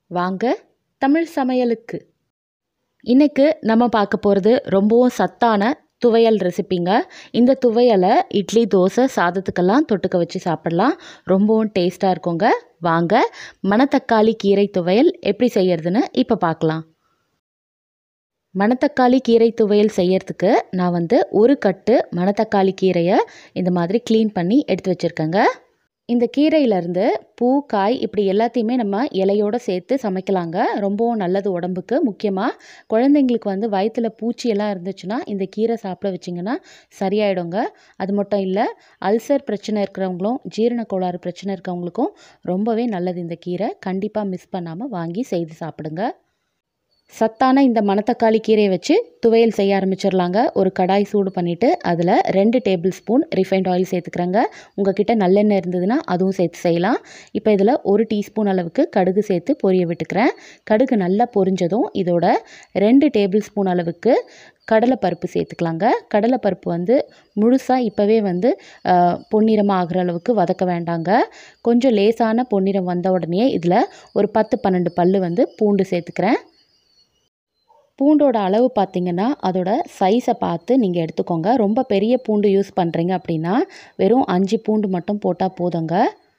வாங்க தமிழ் சமையலுக்கு இன்னைக்கு நம்ம பார்க்க போகிறது ரொம்பவும் சத்தான துவையல் ரெசிப்பிங்க இந்த துவையலை இட்லி தோசை சாதத்துக்கெல்லாம் தொட்டுக்க வச்சு சாப்பிடலாம் ரொம்பவும் டேஸ்ட்டாக இருக்குங்க வாங்க மணத்தக்காளி கீரை துவையல் எப்படி செய்யறதுன்னு இப்போ பார்க்கலாம் மணத்தக்காளி கீரை துவையல் செய்யறதுக்கு நான் வந்து ஒரு கட்டு மணத்தக்காளி கீரையை இந்த மாதிரி க்ளீன் பண்ணி எடுத்து வச்சுருக்கேங்க இந்த கீரையிலேருந்து பூ காய் இப்படி எல்லாத்தையுமே நம்ம இலையோடு சேர்த்து சமைக்கலாங்க ரொம்பவும் நல்லது உடம்புக்கு முக்கியமாக குழந்தைங்களுக்கு வந்து வயிற்றில் பூச்சியெல்லாம் இருந்துச்சுன்னா இந்த கீரை சாப்பிட வச்சிங்கன்னா சரியாயிடுங்க அது மட்டும் இல்லை அல்சர் பிரச்சனை இருக்கிறவங்களும் ஜீரண கோளாறு பிரச்சனை இருக்கிறவங்களுக்கும் ரொம்பவே நல்லது இந்த கீரை கண்டிப்பாக மிஸ் பண்ணாமல் வாங்கி செய்து சாப்பிடுங்க சத்தான இந்த மணத்தக்காளி கீரையை வச்சு துவையல் செய்ய ஆரம்பிச்சிடலாங்க ஒரு கடாய் சூடு பண்ணிவிட்டு அதில் ரெண்டு டேபிள் ஸ்பூன் ரிஃபைண்ட் ஆயில் சேர்த்துக்கிறேங்க உங்ககிட்ட நல்லெண்ணெய் இருந்ததுன்னா அதுவும் சேர்த்து செய்யலாம் இப்போ இதில் ஒரு டீஸ்பூன் அளவுக்கு கடுகு சேர்த்து பொரிய விட்டுக்கிறேன் கடுகு நல்லா பொரிஞ்சதும் இதோட ரெண்டு டேபிள் ஸ்பூன் அளவுக்கு கடலைப்பருப்பு சேர்த்துக்கலாங்க கடலைப்பருப்பு வந்து முழுசாக இப்போவே வந்து பொன்னிறமாக ஆகிற அளவுக்கு வதக்க வேண்டாங்க கொஞ்சம் லேசான பொன்னிறம் வந்த உடனே இதில் ஒரு பத்து பன்னெண்டு பல் வந்து பூண்டு சேர்த்துக்கிறேன் பூண்டோட அளவு பார்த்திங்கன்னா அதோட சைஸை பார்த்து நீங்கள் எடுத்துக்கோங்க ரொம்ப பெரிய பூண்டு யூஸ் பண்ணுறீங்க அப்படின்னா வெறும் அஞ்சு பூண்டு மட்டும் போட்டால் போதுங்க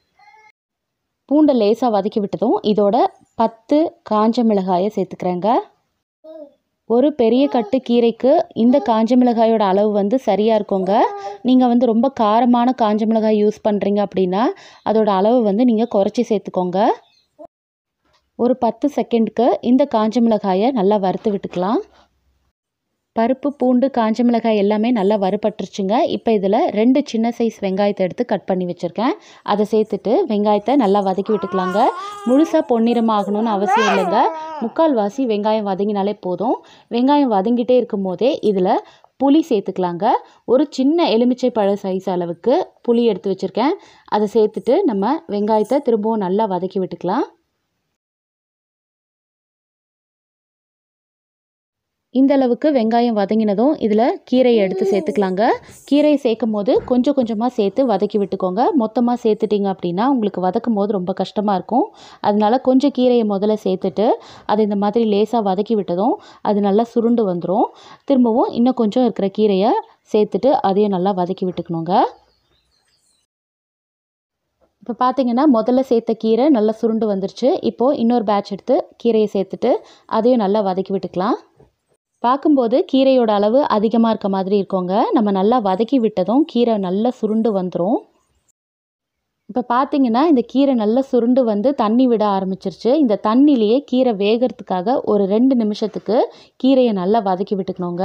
பூண்டை லேசாக வதக்கி விட்டதும் இதோட பத்து காஞ்ச மிளகாயை சேர்த்துக்கிறேங்க ஒரு பெரிய கட்டு கீரைக்கு இந்த காஞ்ச மிளகாயோட அளவு வந்து சரியாக இருக்குங்க நீங்கள் வந்து ரொம்ப காரமான காஞ்ச மிளகாய் யூஸ் பண்ணுறீங்க அப்படின்னா அதோட அளவு வந்து நீங்கள் குறைச்சி சேர்த்துக்கோங்க ஒரு பத்து செகண்டுக்கு இந்த காஞ்ச மிளகாயை நல்லா வறுத்து விட்டுக்கலாம் பருப்பு பூண்டு காஞ்ச மிளகாய் எல்லாமே நல்லா வறுபட்டுருச்சுங்க இப்போ இதில் ரெண்டு சின்ன சைஸ் வெங்காயத்தை எடுத்து கட் பண்ணி வச்சுருக்கேன் அதை சேர்த்துட்டு வெங்காயத்தை நல்லா வதக்கி விட்டுக்கலாங்க முழுசாக பொன்னிறமாகணும்னு அவசியம் இல்லைங்க முக்கால்வாசி வெங்காயம் வதங்கினாலே போதும் வெங்காயம் வதங்கிட்டே இருக்கும் போதே இதில் புளி சேர்த்துக்கலாங்க ஒரு சின்ன எலுமிச்சை பழ சைஸ் அளவுக்கு புளி எடுத்து வச்சுருக்கேன் அதை சேர்த்துட்டு நம்ம வெங்காயத்தை திரும்பவும் நல்லா வதக்கி விட்டுக்கலாம் இந்த அளவுக்கு வெங்காயம் வதங்கினதும் இதில் கீரையை எடுத்து சேர்த்துக்கலாங்க கீரையை சேர்க்கும் போது கொஞ்சம் கொஞ்சமாக சேர்த்து வதக்கி விட்டுக்கோங்க மொத்தமாக சேர்த்துட்டிங்க அப்படின்னா உங்களுக்கு வதக்கும் போது ரொம்ப கஷ்டமாக இருக்கும் அதனால கொஞ்சம் கீரையை முதல்ல சேர்த்துட்டு அதை இந்த மாதிரி லேசாக வதக்கி விட்டதும் அது நல்லா சுருண்டு வந்துடும் திரும்பவும் இன்னும் கொஞ்சம் இருக்கிற கீரையை சேர்த்துட்டு அதையும் நல்லா வதக்கி விட்டுக்கணுங்க இப்போ பார்த்தீங்கன்னா முதல்ல சேர்த்த கீரை நல்லா சுருண்டு வந்துருச்சு இப்போது இன்னொரு பேட்ச் எடுத்து கீரையை சேர்த்துட்டு அதையும் நல்லா வதக்கி விட்டுக்கலாம் பார்க்கும்போது கீரையோட அளவு அதிகமாக இருக்க மாதிரி இருக்கோங்க நம்ம நல்லா வதக்கி விட்டதும் கீரை நல்லா சுருண்டு வந்துடும் இப்போ பார்த்தீங்கன்னா இந்த கீரை நல்லா சுருண்டு வந்து தண்ணி விட ஆரம்பிச்சிருச்சு இந்த தண்ணிலேயே கீரை வேகிறதுக்காக ஒரு ரெண்டு நிமிஷத்துக்கு கீரையை நல்லா வதக்கி விட்டுக்கணுங்க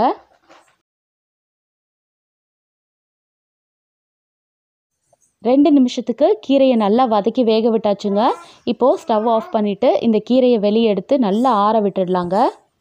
ரெண்டு நிமிஷத்துக்கு கீரையை நல்லா வதக்கி வேக விட்டாச்சுங்க இப்போது ஸ்டவ் ஆஃப் பண்ணிவிட்டு இந்த கீரையை வெளியே எடுத்து நல்லா ஆற விட்டுடலாங்க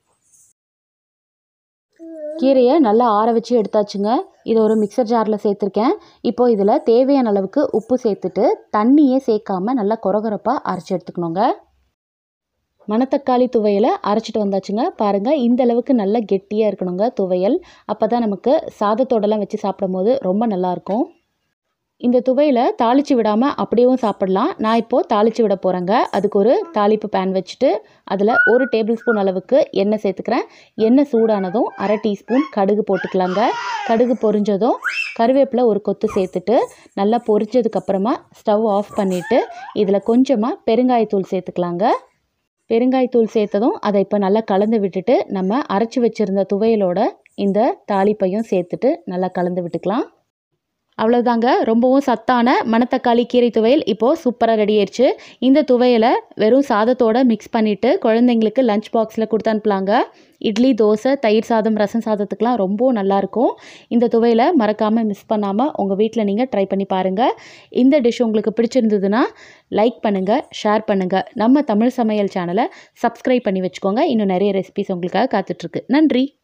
கீரையை நல்லா ஆற வச்சு எடுத்தாச்சுங்க இதை ஒரு மிக்சர் ஜாரில் சேர்த்துருக்கேன் இப்போ இதில் தேவையான அளவுக்கு உப்பு சேர்த்துட்டு தண்ணியே சேர்க்காம நல்லா கொரகொரப்பாக அரைச்சி எடுத்துக்கணுங்க மணத்தக்காளி துவையலை அரைச்சிட்டு வந்தாச்சுங்க பாருங்கள் இந்த அளவுக்கு நல்லா கெட்டியாக இருக்கணுங்க துவையல் அப்போ தான் நமக்கு சாதத்தோடலாம் வச்சு சாப்பிடும் போது ரொம்ப நல்லாயிருக்கும் இந்த துவையில் தாளித்து விடாமல் அப்படியும் சாப்பிடலாம் நான் இப்போது தாளித்து விட போகிறேங்க அதுக்கு ஒரு தாளிப்பு பேன் வச்சுட்டு அதில் ஒரு டேபிள் ஸ்பூன் அளவுக்கு எண்ணெய் சேர்த்துக்கிறேன் எண்ணெய் சூடானதும் அரை டீஸ்பூன் கடுகு போட்டுக்கலாங்க கடுகு பொரிஞ்சதும் கருவேப்பிலை ஒரு கொத்து சேர்த்துட்டு நல்லா பொரிச்சதுக்கப்புறமா ஸ்டவ் ஆஃப் பண்ணிவிட்டு இதில் கொஞ்சமாக பெருங்காயத்தூள் சேர்த்துக்கலாங்க பெருங்காயத்தூள் சேர்த்ததும் அதை இப்போ நல்லா கலந்து விட்டுட்டு நம்ம அரைச்சி வச்சுருந்த துவையலோட இந்த தாளிப்பையும் சேர்த்துட்டு நல்லா கலந்து விட்டுக்கலாம் அவ்வளோதாங்க ரொம்பவும் சத்தான மணத்தக்காளி கீரை துவையல் இப்போது சூப்பராக ரெடி ஆயிடுச்சு இந்த துவையலை வெறும் சாதத்தோடு மிக்ஸ் பண்ணிவிட்டு குழந்தைங்களுக்கு லஞ்ச் பாக்ஸில் கொடுத்து அனுப்பலாங்க இட்லி தோசை தயிர் சாதம் ரசம் சாதத்துக்கெலாம் ரொம்ப நல்லாயிருக்கும் இந்த துவையில் மறக்காமல் மிஸ் பண்ணாமல் உங்கள் வீட்டில் நீங்கள் ட்ரை பண்ணி பாருங்கள் இந்த டிஷ் உங்களுக்கு பிடிச்சிருந்ததுன்னா லைக் பண்ணுங்கள் ஷேர் பண்ணுங்கள் நம்ம தமிழ் சமையல் சேனலை சப்ஸ்கிரைப் பண்ணி வச்சுக்கோங்க இன்னும் நிறைய ரெசிபிஸ் உங்களுக்காக காத்துட்ருக்கு நன்றி